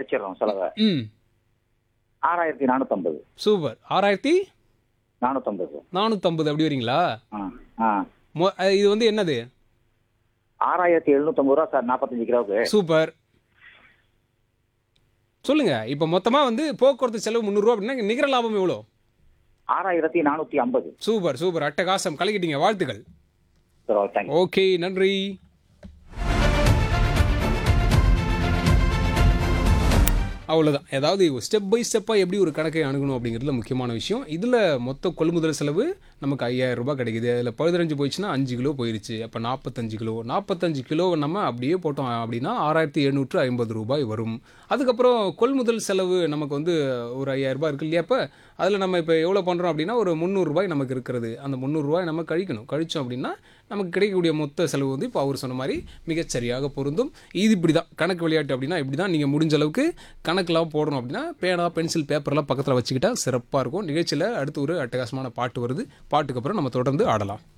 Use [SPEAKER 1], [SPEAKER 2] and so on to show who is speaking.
[SPEAKER 1] கழிச்சிடுறோம் செலவை
[SPEAKER 2] ம்
[SPEAKER 1] ஆறாயிரத்தி நானூற்றம்பது
[SPEAKER 2] சூப்பர் ஆறாயிரத்தி
[SPEAKER 1] நானூற்றம்பது
[SPEAKER 2] நானூற்றம்பது அப்படி வரீங்களா
[SPEAKER 1] ஆ ஆ
[SPEAKER 2] மொ- அஹ் இது வந்து என்னது
[SPEAKER 1] ஆறாயிரத்தி எழுநூற்றம்பது ரூபா சார் நாற்பத்தஞ்சு கிலோவுக்கு
[SPEAKER 2] சூப்பர் சொல்லுங்க இப்போ மொத்தமா வந்து போக்குவரத்து செலவு முந்நூறுரூவா அப்படின்னா நிகர லாபம் எவ்வளோ
[SPEAKER 1] ஆறாயிரத்தி நானூற்றி ஐம்பது
[SPEAKER 2] சூப்பர் சூப்பர் அட்டகாசம் கலக்கிட்டீங்க வாழ்த்துக்கள்
[SPEAKER 1] சார் தேங்க்யூ
[SPEAKER 2] ஓகே நன்றி அவ்வளோதான் ஏதாவது ஸ்டெப் பை ஸ்டெப்பாக எப்படி ஒரு கணக்கை அணுகணும் அப்படிங்கிறதுல முக்கியமான விஷயம் இதில் மொத்த கொள்முதல் செலவு நமக்கு ஐயாயிரம் ரூபாய் கிடைக்குது அதில் பழுதரைஞ்சு போயிடுச்சுன்னா அஞ்சு கிலோ போயிருச்சு அப்போ நாற்பத்தஞ்சு கிலோ நாற்பத்தஞ்சு கிலோவை நம்ம அப்படியே போட்டோம் அப்படின்னா ஆறாயிரத்தி எழுநூற்று ஐம்பது ரூபாய் வரும் அதுக்கப்புறம் கொள்முதல் செலவு நமக்கு வந்து ஒரு ஐயாயிரம் ரூபாய் இருக்கு இல்லையா அப்போ அதில் நம்ம இப்போ எவ்வளோ பண்ணுறோம் அப்படின்னா ஒரு முந்நூறுரூபாய் நமக்கு இருக்கிறது அந்த முந்நூறுரூவாய் நம்ம கழிக்கணும் கழிச்சோம் அப்படின்னா நமக்கு கிடைக்கக்கூடிய மொத்த செலவு வந்து இப்போ அவர் சொன்ன மாதிரி மிகச்சரியாக பொருந்தும் இது இப்படி தான் கணக்கு விளையாட்டு அப்படின்னா இப்படி தான் நீங்கள் முடிஞ்ச அளவுக்கு கணக்கெலாம் போடணும் அப்படின்னா பேனா பென்சில் பேப்பர்லாம் பக்கத்தில் வச்சுக்கிட்டா சிறப்பாக இருக்கும் நிகழ்ச்சியில் அடுத்து ஒரு அட்டகாசமான பாட்டு வருது பாட்டுக்கு அப்புறம் நம்ம தொடர்ந்து ஆடலாம்